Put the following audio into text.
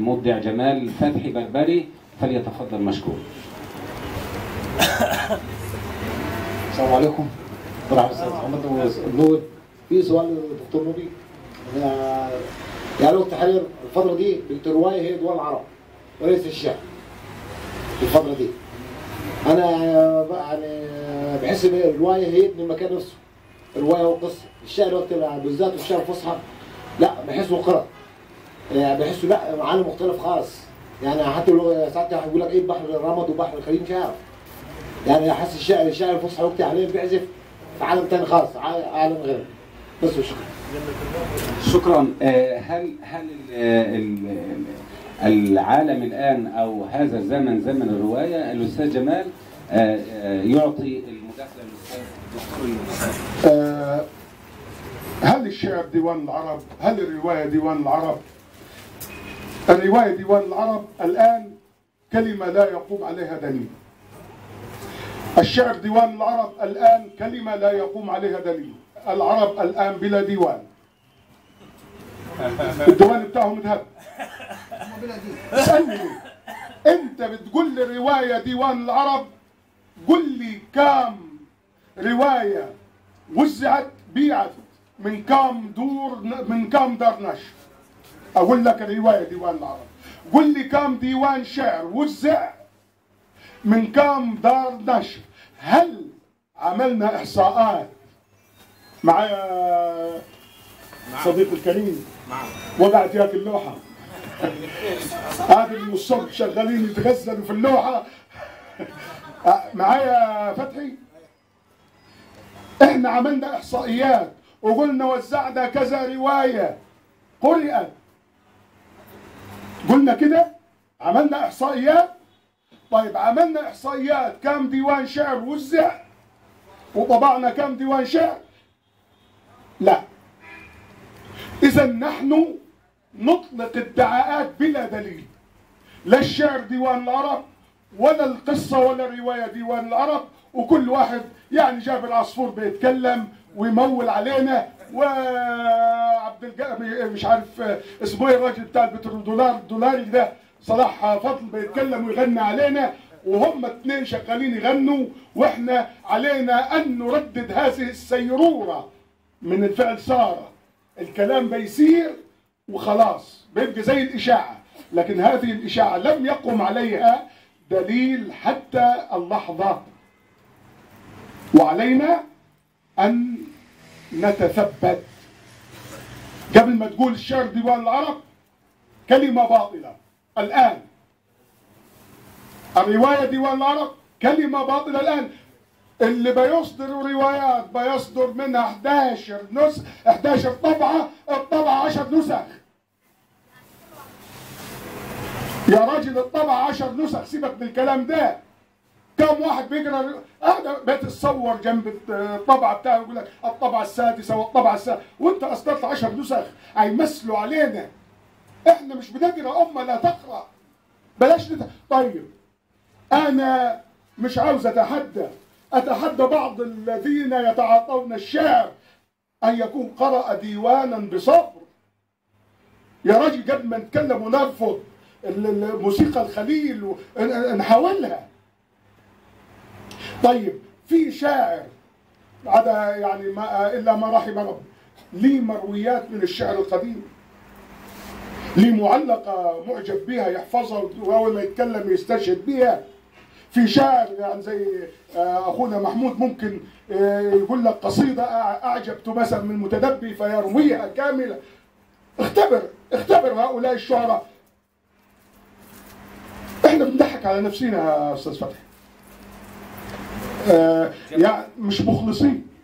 المبدع جمال فتحي بربري فليتفضل مشكور السلام عليكم طبعا استاذ محمد نور في سؤال للدكتور نبي آه، يعني وقت التحرير الفتره دي بنت الروايه هي دول العرب وليس الشعر في الفتره دي انا آه، بقى يعني آه، بحس ان الروايه هي ابن المكان نفسه الروايه والقصه الشعر وقت بالذات الشعر الفصحى لا بحسه قرأ يعني بحسه لا عالم مختلف خالص يعني حتى لو ساعات يقول لك ايه بحر الرمد وبحر الخليج مش عارف يعني احس الشعر الشعر الفصحى وقتي عليه بيعزف في عالم تاني خالص ع- عالم غير بس وشكرا شكرا آه، هل هل ال- ال- العالم الان او هذا الزمن زمن الروايه الاستاذ جمال آه، آه، يعطي المداخله للاستاذ دكتور يونس. آه، هل الشعر ديوان العرب؟ هل الرواية ديوان العرب؟ الرواية ديوان العرب الآن كلمة لا يقوم عليها دليل. الشعر ديوان العرب الآن كلمة لا يقوم عليها دليل. العرب الآن بلا ديوان. الديوان بتاعهم ذهب. اسألني ليه؟ أنت بتقول لي رواية ديوان العرب قل لي كام رواية وزعت بيعت من كام دور من كام دار نشر اقول لك الروايه ديوان العرب قل لي كام ديوان شعر وزع من كام دار نشر هل عملنا احصاءات معايا صديق الكريم وقعت ياك اللوحه هذه من الصبح شغالين يتغزلوا في اللوحه آه، معايا فتحي احنا عملنا احصائيات وقلنا وزعنا كذا روايه قرأت قلنا كده عملنا احصائيات طيب عملنا احصائيات كم ديوان شعر وزع وطبعنا كم ديوان شعر لا اذا نحن نطلق ادعاءات بلا دليل لا الشعر ديوان العرب ولا القصة ولا الرواية ديوان العرب وكل واحد يعني جاب العصفور بيتكلم ويمول علينا وعبد الج... مش عارف اسمه ايه الراجل بتاع البترودولار الدولاري ده صلاح فضل بيتكلم ويغني علينا وهم اتنين شغالين يغنوا واحنا علينا ان نردد هذه السيرورة من الفعل سارة الكلام بيسير وخلاص بيبقى زي الإشاعة لكن هذه الإشاعة لم يقم عليها دليل حتى اللحظة وعلينا أن نتثبت قبل ما تقول الشعر ديوان العرب كلمة باطلة الآن الرواية ديوان العرب كلمة باطلة الآن اللي بيصدر روايات بيصدر منها 11 نسخ 11 طبعة الطبعة 10 نسخ يا راجل الطبعة 10 نسخ سيبك من الكلام ده كم واحد بيقرا انا بتصور جنب الطبعه بتاعه يقول لك الطبعه السادسه والطبعه السادسه وانت اصدرت 10 نسخ هيمثلوا علينا احنا مش بنقرا امه لا تقرا بلاش نت... طيب انا مش عاوز اتحدى اتحدى بعض الذين يتعاطون الشعر ان يكون قرأ ديوانا بصبر يا راجل قبل ما نتكلم ونرفض ال- الموسيقى الخليل و- ن- نحاولها طيب في شاعر عدا يعني ما الا ما رحم رب لي مرويات من الشعر القديم لي معلقة معجب بها يحفظها وأول ما يتكلم يستشهد بها في شاعر يعني زي آه، أخونا محمود ممكن آه، يقول لك قصيدة أع- أعجبت مثلا من متدبي فيرويها كاملة اختبر اختبر هؤلاء الشعراء احنا بنضحك على نفسنا يا استاذ فتحي آه يعني مش مخلصين